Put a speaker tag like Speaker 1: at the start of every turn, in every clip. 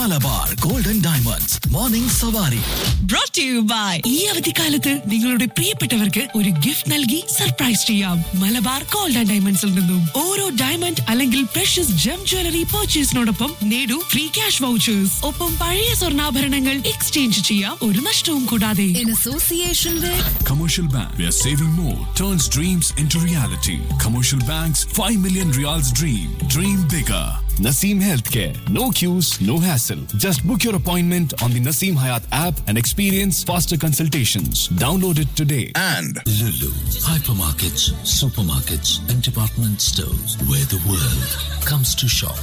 Speaker 1: Malabar golden diamonds morning സവാരി
Speaker 2: brought to you by ഈ അവധിക്കാലത്ത് നിങ്ങളുടെ പ്രിയപ്പെട്ടവർക്ക് ഒരു ഗിഫ്റ്റ് നൽകി സർപ്രൈസ് ചെയ്യാം മലബാർ ഗോൾഡ് ആൻഡ് ഡയമണ്ട്സിൽ നിന്നും ഓരോ ഡയമണ്ട് അല്ലെങ്കിൽ പ്രഷ്യസ് ജം ജ്വല്ലറി പർച്ചേസിനോടൊപ്പം നേടൂ ഫ്രീ ക്യാഷ് വൗച്ചേഴ്സ് ഒപ്പം പഴയ സ്വർണ്ണാഭരണങ്ങൾ എക്സ്ചേഞ്ച് ചെയ്യാം ഒരു നഷ്ടവും കൂടാതെ
Speaker 3: in association with
Speaker 4: Commercial Bank, where saving more turns dreams into reality. Commercial Bank's 5 million reals dream. Dream bigger.
Speaker 5: Naseem Healthcare. No queues, no hassle. Just book your appointment on the Naseem Hayat app and experience faster consultations. Download it today.
Speaker 1: and
Speaker 6: Lulu, hypermarkets, supermarkets, and department stores where the world comes to shop.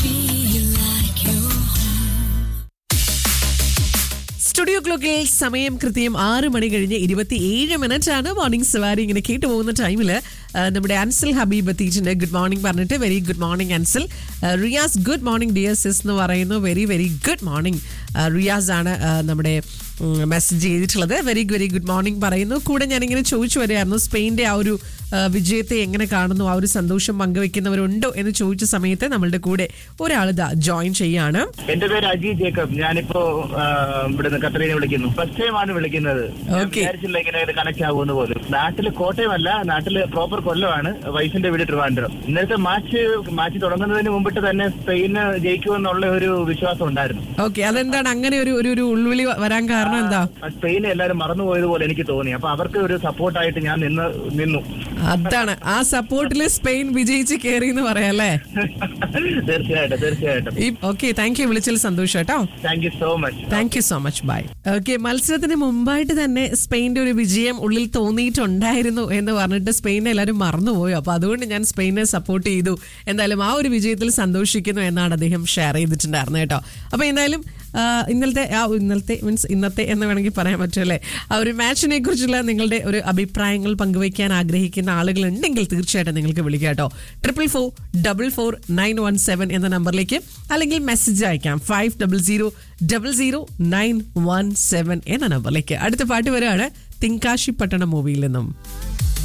Speaker 7: Studio ക്ലോക്കിൽ സമയം കൃത്യം ആറ് മണി കഴിഞ്ഞ് ഇരുപത്തിയേഴ് minute ആണ് morning സവാരി ഇങ്ങനെ കേട്ടു പോകുന്ന ടൈമിൽ നമ്മുടെ അൻസൽ ഹബീബ് എത്തിയിട്ടുണ്ട് ഗുഡ് മോർണിംഗ് പറഞ്ഞിട്ട് വെരി ഗുഡ് മോർണിംഗ് അൻസൽ ആ, Riyas good morning dear sis എന്ന് പറയുന്നു very very good morning Riyas ആണ് ആ, നമ്മുടെ മെസ്സേജ് ചെയ്തിട്ടുള്ളത് വെരി വെരി ഗുഡ് മോർണിംഗ് പറയുന്നു കൂടെ ഞാനിങ്ങനെ ചോദിച്ചു വരികയായിരുന്നു സ്പെയിൻ്റെ ആ ഒരു ആ, വിജയത്തെ എങ്ങനെ കാണുന്നു ആ ഒരു സന്തോഷം പങ്കുവെക്കുന്നവരുണ്ടോ എന്ന് ചോദിച്ച സമയത്ത് നമ്മളുടെ കൂടെ ഒരാൾ ഇതാ ജോയിൻ ചെയ്യാണ്
Speaker 8: എന്റെ പേര് അജി ജേക്കബ് ഞാനിപ്പോ ആ, ഇവിടുന്ന് ഖത്തറിനെ വിളിക്കുന്നു ഫസ്റ്റ് ടൈം ആണ് വിളിക്കുന്നത് ഞാൻ
Speaker 7: Okay.
Speaker 8: വിചാരിച്ചില്ല ഇങ്ങനെ ഇത് കണക്ട് ആകുമെന്ന് പോലും നാട്ടില് കോട്ടയമല്ല നാട്ടില് പ്രോപ്പർ കൊല്ലമാണ് വൈഫിന്റെ വീട് ട്രിവാൻഡ്രം ഇന്നലത്തെ മാച്ച് മാച്ച് തുടങ്ങുന്നതിന് മുമ്പിട്ട് തന്നെ സ്പെയിന് ജയിക്കുമെന്നുള്ള ഒരു വിശ്വാസം ഉണ്ടായിരുന്നു
Speaker 7: ഓക്കെ അതെന്താണ് അങ്ങനെ ഒരു ഒരു ഒരു ഉൾവിളി വരാൻ കാരണം എന്താ
Speaker 8: ആ സ്പെയിനെ എല്ലാരും മറന്നുപോയതുപോലെ എനിക്ക് തോന്നി അപ്പൊ അവർക്ക് ഒരു സപ്പോർട്ടായിട്ട് ഞാൻ നിന്ന് നിന്നു
Speaker 7: അതാണ് ആ സപ്പോർട്ടില് സ്പെയിൻ വിജയിച്ച് കയറി എന്ന് പറയാം അല്ലേ
Speaker 8: തീർച്ചയായിട്ടും തീർച്ചയായിട്ടും
Speaker 7: ഓക്കെ താങ്ക് യു വിളിച്ചതിൽ സന്തോഷം കേട്ടോ
Speaker 8: thank you so much
Speaker 7: thank you so much bye okay മത്സരത്തിന് മുമ്പായിട്ട് തന്നെ സ്പെയിന്റെ ഒരു വിജയം ഉള്ളിൽ തോന്നിയിട്ടുണ്ടായിരുന്നു എന്ന് പറഞ്ഞിട്ട് സ്പെയിനെ എല്ലാവരും മറന്നുപോയി അപ്പൊ അതുകൊണ്ട് ഞാൻ സ്പെയിനെ സപ്പോർട്ട് ചെയ്തു എന്തായാലും ആ ഒരു വിജയത്തിൽ സന്തോഷിക്കുന്നു എന്നാണ് അദ്ദേഹം ഷെയർ ചെയ്തിട്ടുണ്ടായിരുന്നത് കേട്ടോ അപ്പൊ എന്തായാലും ആ, ഇന്നലത്തെ ആ ഇന്നലത്തെ മീൻസ് ഇന്നത്തെ എന്ന് വേണമെങ്കിൽ പറയാൻ പറ്റുമല്ലേ ആ ഒരു മാച്ചിനെ കുറിച്ചുള്ള നിങ്ങളുടെ ഒരു അഭിപ്രായങ്ങൾ പങ്കുവയ്ക്കാൻ ആഗ്രഹിക്കുന്ന ആളുകൾ ഉണ്ടെങ്കിൽ തീർച്ചയായിട്ടും നിങ്ങൾക്ക് വിളിക്കാം കേട്ടോ triple four double four nine one seven എന്ന നമ്പറിലേക്ക് അല്ലെങ്കിൽ മെസ്സേജ് അയക്കാം five double zero double zero nine one seven എന്ന നമ്പറിലേക്ക് അടുത്ത പാട്ട് വരികയാണ് തിങ്കാശി പട്ടണം മൂവിയിൽ നിന്നും